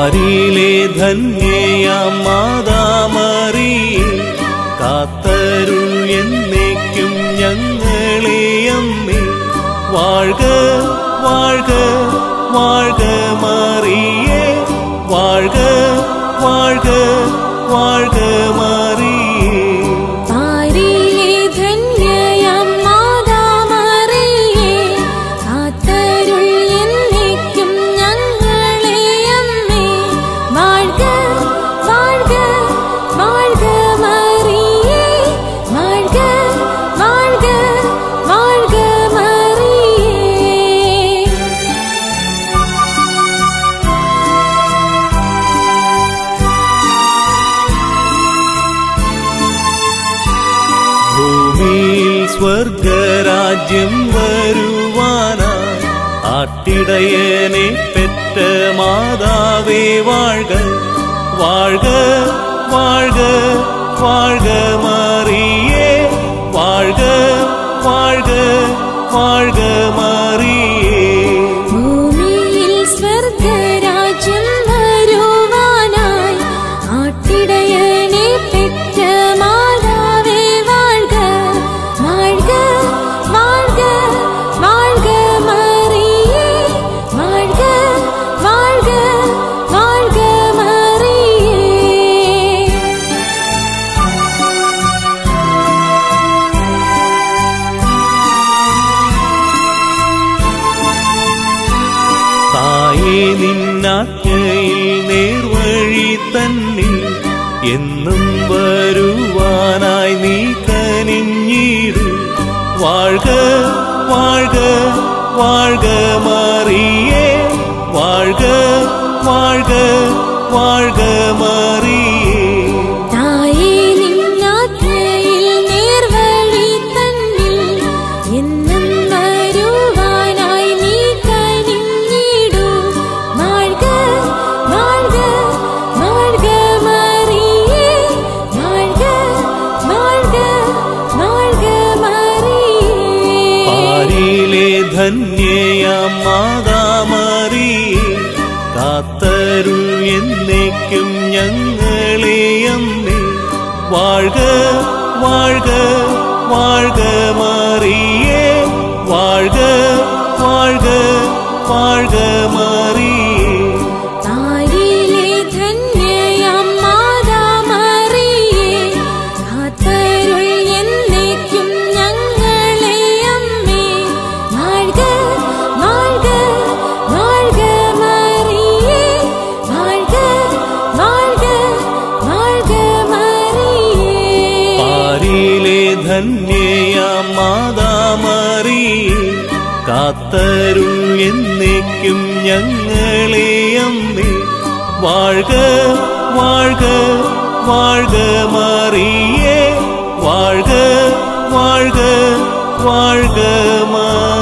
പാരിലെ ധന്യയാം മാതാമറിയേ കാത്തരുൾ എന്നേക്കും ഞങ്ങളെ അമ്മേ വാഴ്ക വാഴ്ക വാഴ്ക മറിയേ വാഴ്ക വാഴ്ക വാഴ്ക മറിയേ പാരിലെ ധന്യയാം മാതാമറിയേ കാത്തരുൾ എന്നേക്കും ഞങ്ങളെ അമ്മേ വാഴ്ക വാഴ്ക വാഴ്ക മറിയേ വാഴ്ക വാഴ്ക വാഴ്ക മറിയേ ഭൂമിയിൽ സ്വർഗരാജ്യം വരുവാനായി ആട്ടിടയനെ പെറ്റ മാതാവേ വാഴ്ക വാഴ്ക വാഴ്ക വാഴ്ക മറിയേ വാഴ്ക വാഴ്ക വാഴ്ക മറിയേ ഭൂമിയിൽ സ്വർഗരാജ്യം വരുവാനായി ആട്ടിടയനെ പെറ്റ മാതാവേ വാഴ്ക വാഴ്ക വാഴ്ക വാഴ്ക മറിയേ വാഴ്ക വാഴ്ക വാഴ്ക മറിയേ തായേ നിന്നാജ്ഞയിൽ നേർവഴി തന്നിൽ എന്നും വരുവാനായി നീ കനിഞ്ഞിടു വാഴ്ക വാഴ്ക വാഴ്ക മറിയേ വാഴ്ക വാഴ്ക വാഴ്ക മറിയേ തായേ നിന്നാജ്ഞയിൽ നേർവഴി തന്നിൽ എന്നും വരുവാനായി നീ കനിഞ്ഞിടൂ വാഴ്ക വാഴ്ക വാഴ്ക മറിയേ വാഴ്ക വാഴ്ക വാഴ്ക മറിയേ പാരിലെ ധന്യയാം മാതാമറിയേ കാത്തരുൾ എന്നേക്കും ഞങ്ങളെ അമ്മേ വാഴ്ക വാഴ്ക വാഴ്ക മറിയേ വാഴ്ക വാഴ്ക വാഴ്ക മറിയേ താരിലെ ധന്യയാം മാതാമറിയേ കാത്തരുൾ എന്നേക്കും ഞങ്ങളെ അമ്മേ വാഴ്ക വാഴ്ക വാഴ്ക മറിയേ വാഴ്ക വാഴ്ക വാഴ്ക മറിയേ പാരിലെ ധന്യയാം മാതാമറിയേ കാത്തരുൾ എന്നേക്കും ഞങ്ങളെ അമ്മേ വാഴ്ക വാഴ്ക വാഴ്ക മറിയേ വാഴ്ക വാഴ്ക വാഴ്ക മറിയേ